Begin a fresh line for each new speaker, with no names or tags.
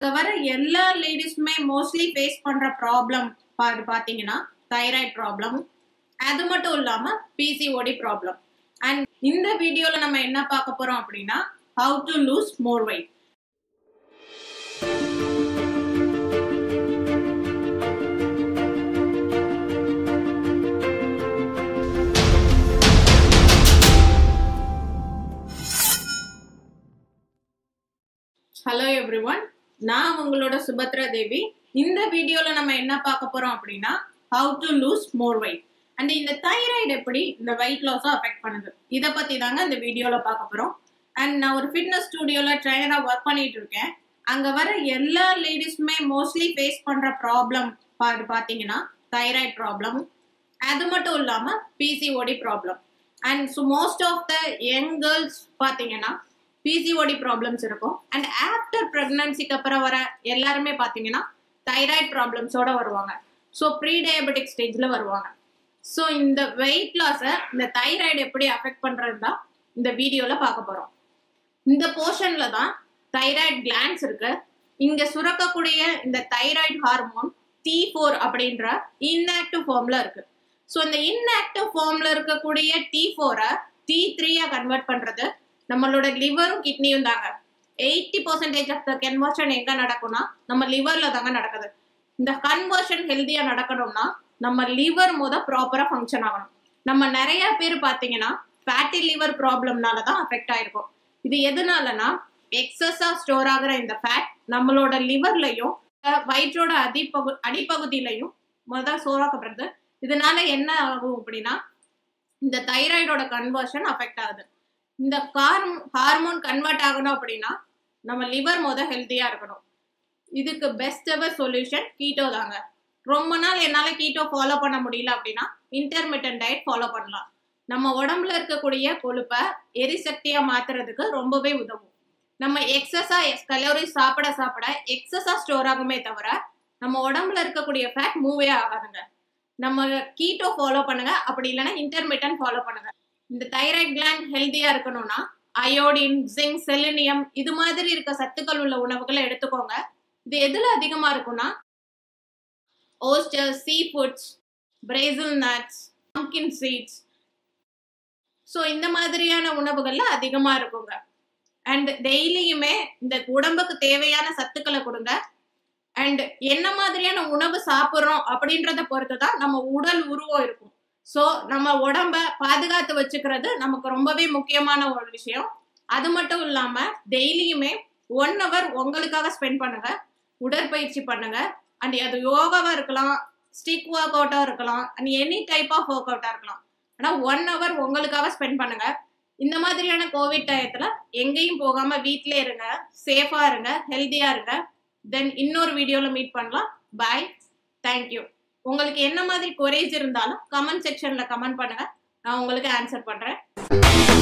வர எல்லா லேடிஸுமே மோஸ்ட்லி ஃபேஸ் பண்ற ப்ராப்ளம் பாத்தீங்கன்னா தைராய்டு ப்ராப்ளம் அது மட்டும் இல்லாம பிசிஓடி ப்ராப்ளம் அண்ட் இந்த வீடியோல நம்ம என்ன பார்க்க போறோம் அப்படின்னா how to lose more weight hello everyone நான் உங்களோட சுபத்ரா தேவி இந்த வீடியோல நம்ம என்ன பார்க்க போறோம் அப்படின்னா how to lose more weight and இந்த தைராய்டு எப்படி இந்த வெயிட் லாஸை அஃபெக்ட் பண்ணுது இதை பத்தி தாங்க இந்த வீடியோல பார்க்க போறோம் அண்ட் நான் ஒரு ஃபிட்னஸ் ஸ்டுடியோல ட்ரைனரா ஒர்க் பண்ணிட்டு இருக்கேன் அங்க வர எல்லா லேடிஸுமே மோஸ்ட்லி ஃபேஸ் பண்ற ப்ராப்ளம் பாத்தீங்கன்னா தைராய்டு ப்ராப்ளம் அது மட்டும் இல்லாம PCOD problem and so most of the young girls பார்த்தீங்கன்னா பிசிஓடி ப்ராப்ளம்ஸ் இருக்கும் அண்ட் ஆஃப்டர் ப்ரெக்னன்சிக்கு அப்புறம் வர எல்லாருமே பார்த்தீங்கன்னா தைராய்டு ப்ராப்ளம்ஸோட வருவாங்க ஸோ ப்ரீ டயபெட்டிக் ஸ்டேஜில் வருவாங்க ஸோ இந்த வெயிட் லாஸை இந்த தைராய்டு எப்படி அஃபெக்ட் பண்ணுறது தான் இந்த வீடியோவில் பார்க்க போகிறோம் இந்த போர்ஷனில் தான் தைராய்டு கிளான்ஸ் இருக்கு இங்கே சுரக்கக்கூடிய இந்த தைராய்டு ஹார்மோன் டி ஃபோர் அப்படின்ற இன்ஆக்டிவ் ஃபார்ம்ல இருக்கு ஸோ இந்த இன்ஆக்டிவ் ஃபார்ம்ல இருக்கக்கூடிய டி ஃபோரை டி த்ரீயா கன்வெர்ட் பண்றது நம்மளோட லிவரும் கிட்னியும் தாங்க eighty percentage of the conversion எங்க நடக்கும்னா நம்ம லிவர்ல தாங்க நடக்குது இந்த கன்வர்ஷன் ஹெல்த்தியா நடக்கணும்னா நம்ம லிவர் முத ப்ராப்பரா ஃபங்க்ஷன் ஆகணும் நம்ம நிறைய பேர் பாத்தீங்கன்னா ஃபேட்டி லிவர் ப்ராப்ளம்னால தான் அஃபெக்ட் ஆயிருக்கும் இது எதனாலனா எக்ஸஸா ஸ்டோர் ஆகுற இந்த ஃபேட் நம்மளோட லிவர்லயும் வயிற்றோட அடிப்பகு அடிப்பகுதியிலையும் முதல் சோறாக்கப்படுறது இதனால என்ன ஆகும் அப்படின்னா இந்த தைராய்டோட கன்வர்ஷன் அஃபெக்ட் ஆகுது இந்த கார் ஹார்மோன் கன்வெர்ட் ஆகணும் அப்படின்னா நம்ம லிவர் முத ஹெல்த்தியா இருக்கணும் இதுக்கு பெஸ்ட் எவர் சொல்யூஷன் கீட்டோ தாங்க ரொம்ப நாள் என்னால் கீட்டோ ஃபாலோ பண்ண முடியல அப்படின்னா இன்டர்மீடியன்ட் டயட் ஃபாலோ பண்ணலாம் நம்ம உடம்புல இருக்கக்கூடிய கொழுப்பை எரிசக்தியா மாத்துறதுக்கு ரொம்பவே உதவும் நம்ம எக்ஸஸா கலோரிஸ் சாப்பிட சாப்பிட எக்ஸஸா ஸ்டோர் ஆகுமே தவிர நம்ம உடம்புல இருக்கக்கூடிய ஃபேட் மூவே ஆகாதுங்க நம்ம கீட்டோ ஃபாலோ பண்ணுங்க அப்படி இல்லைன்னா இன்டர்மீடியன்ட் ஃபாலோ பண்ணுங்க இந்த தைராய்டு கிளாண்ட் ஹெல்த்தியா இருக்கணும்னா அயோடின் ஜிங்க் செலினியம் இது மாதிரி இருக்க சத்துக்கள் உள்ள உணவுகளை எடுத்துக்கோங்க இது எதுல அதிகமா இருக்கும்னா oyster sea foods Brazil nuts pumpkin seeds so இந்த மாதிரியான உணவுகள்ல அதிகமா இருக்குங்க அண்ட் டெய்லியுமே இந்த உடம்புக்கு தேவையான சத்துக்களை கொடுங்க அண்ட் என்ன மாதிரியான உணவு சாப்பிட்றோம் அப்படின்றத பொறுத்து தான் நம்ம உடல் உருவம் இருக்கும் ஸோ நம்ம உடம்ப பாதுகாத்து வச்சுக்கிறது நமக்கு ரொம்பவே முக்கியமான ஒரு விஷயம் அது மட்டும் இல்லாம டெய்லியுமே ஒன் ஹவர் உங்களுக்காக ஸ்பெண்ட் பண்ணுங்க உடற்பயிற்சி பண்ணுங்க அண்ட் அது யோகாவா இருக்கலாம் ஸ்டிக் ஒர்க் அவுட்டா இருக்கலாம் and any type of work அவுட்டா இருக்கலாம் ஆனால் ஒன் ஹவர் உங்களுக்காக ஸ்பெண்ட் பண்ணுங்க இந்த மாதிரியான கோவிட் டயத்துல எங்கேயும் போகாம வீட்டிலே இருங்க சேஃபா இருங்க ஹெல்த்தியா இருங்க தென் இன்னொரு வீடியோல மீட் பண்ணலாம் பாய் தேங்க்யூ உங்களுக்கு என்ன மாதிரி குறைஸ் இருந்தாலும் கமெண்ட் செக்ஷன்ல கமெண்ட் பண்ணுங்க நான் உங்களுக்கு ஆன்சர் பண்றேன்